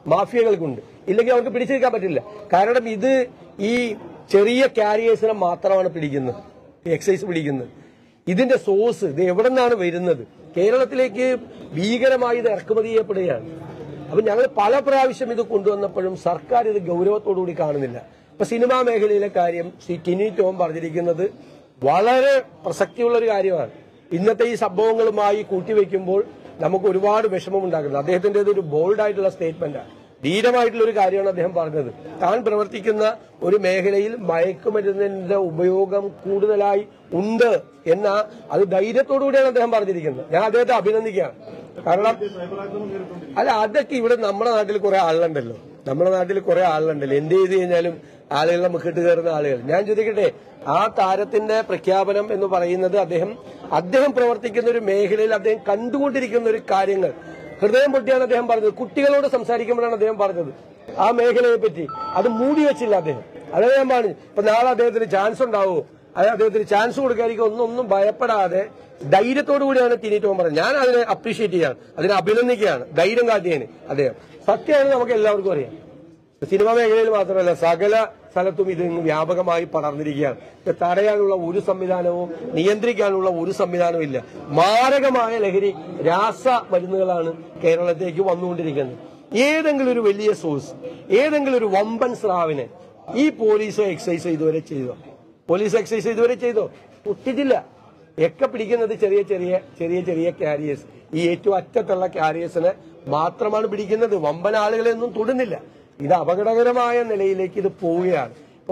മാഫിയകൾക്കുണ്ട് ഇല്ലെങ്കിൽ അവർക്ക് പിടിച്ചെടുക്കാൻ പറ്റില്ല കാരണം ഇത് ഈ ചെറിയ കാരിയേഴ്സിനെ മാത്രമാണ് പിടിക്കുന്നത് എക്സൈസ് പിടിക്കുന്നത് ഇതിന്റെ സോഴ്സ് ഇത് എവിടെ നിന്നാണ് വരുന്നത് കേരളത്തിലേക്ക് ഭീകരമായി ഇത് ഇറക്കുമതി ചെയ്യപ്പെടുകയാണ് അപ്പൊ ഞങ്ങൾ പല പ്രാവശ്യം ഇത് കൊണ്ടുവന്നപ്പോഴും സർക്കാർ ഇത് ഗൗരവത്തോടുകൂടി കാണുന്നില്ല ഇപ്പൊ സിനിമാ മേഖലയിലെ കാര്യം ശ്രീ ടിനി ടോം പറഞ്ഞിരിക്കുന്നത് വളരെ പ്രസക്തിയുള്ള ഒരു കാര്യമാണ് ഇന്നത്തെ ഈ സംഭവങ്ങളുമായി കൂട്ടിവെക്കുമ്പോൾ നമുക്ക് ഒരുപാട് വിഷമം ഉണ്ടാക്കുന്നത് അദ്ദേഹത്തിന്റെ ഒരു ബോൾഡ് ആയിട്ടുള്ള സ്റ്റേറ്റ്മെന്റാണ് ധീരമായിട്ടുള്ള ഒരു കാര്യമാണ് അദ്ദേഹം പറഞ്ഞത് താൻ പ്രവർത്തിക്കുന്ന ഒരു മേഖലയിൽ മയക്കുമരുന്നിന്റെ ഉപയോഗം കൂടുതലായി ഉണ്ട് എന്ന അത് ധൈര്യത്തോടുകൂടിയാണ് അദ്ദേഹം പറഞ്ഞിരിക്കുന്നത് ഞാൻ അദ്ദേഹത്തെ അഭിനന്ദിക്കുകയാണ് കാരണം അല്ല അതൊക്കെ ഇവിടെ നമ്മുടെ നാട്ടിൽ കുറെ ആളുണ്ടല്ലോ നമ്മുടെ നാട്ടിൽ കുറെ ആളുണ്ടല്ലോ എന്ത് ചെയ്ത് കഴിഞ്ഞാലും ആളുകൾ നമുക്ക് ഇട്ട് കയറുന്ന ആളുകൾ ഞാൻ ചോദിക്കട്ടെ ആ താരത്തിന്റെ പ്രഖ്യാപനം എന്ന് പറയുന്നത് അദ്ദേഹം അദ്ദേഹം പ്രവർത്തിക്കുന്ന ഒരു മേഖലയിൽ അദ്ദേഹം കണ്ടുകൊണ്ടിരിക്കുന്ന ഒരു കാര്യങ്ങൾ ഹൃദയം പൊട്ടിയാണ് അദ്ദേഹം പറഞ്ഞത് കുട്ടികളോട് സംസാരിക്കുമ്പോഴാണ് അദ്ദേഹം പറഞ്ഞത് ആ മേഖലയെ പറ്റി അത് മൂടി വെച്ചില്ല അദ്ദേഹം അതേ ഞാൻ പറഞ്ഞു ഇപ്പൊ നാളെ അദ്ദേഹത്തിന് ചാൻസ് ഉണ്ടാവുമോ അത് അദ്ദേഹത്തിന് ചാൻസ് കൊടുക്കാതിരിക്കും ഒന്നും ഒന്നും ഭയപ്പെടാതെ ധൈര്യത്തോടു കൂടിയാണ് ടിനി ടോം പറഞ്ഞത് ഞാൻ അതിനെ അപ്രീഷിയേറ്റ് ചെയ്യാണ് അതിനെ അഭിനന്ദിക്കുകയാണ് ധൈര്യം കാട്ടിയതിന് അദ്ദേഹം സത്യമാണ് നമുക്ക് എല്ലാവർക്കും അറിയാം സിനിമാ മേഖലയിൽ മാത്രമല്ല സകല സ്ഥലത്തും ഇത് ഇങ്ങ് വ്യാപകമായി പടർന്നിരിക്കുകയാണ് ഇത് തടയാനുള്ള ഒരു സംവിധാനവും നിയന്ത്രിക്കാനുള്ള ഒരു സംവിധാനവും ഇല്ല മാരകമായ ലഹരി രാസ മരുന്നുകളാണ് കേരളത്തിലേക്ക് വന്നുകൊണ്ടിരിക്കുന്നത് ഏതെങ്കിലും ഒരു വലിയ സോഴ്സ് ഏതെങ്കിലും ഒരു വമ്പൻ സ്രാവിനെ ഈ പോലീസോ എക്സൈസോ ഇതുവരെ ചെയ്തോ പോലീസ് എക്സൈസ് ഇതുവരെ ചെയ്തോ ഒട്ടിച്ചില്ല ഒക്കെ പിടിക്കുന്നത് ചെറിയ ചെറിയ ചെറിയ ചെറിയ കാരിയേഴ്സ് ഈ ഏറ്റവും അറ്റത്തുള്ള കാരിയേഴ്സിനെ മാത്രമാണ് പിടിക്കുന്നത് വമ്പൻ ആളുകളെ ഒന്നും തൊടുന്നില്ല ഇത് അപകടകരമായ നിലയിലേക്ക് ഇത് പോവുകയാണ്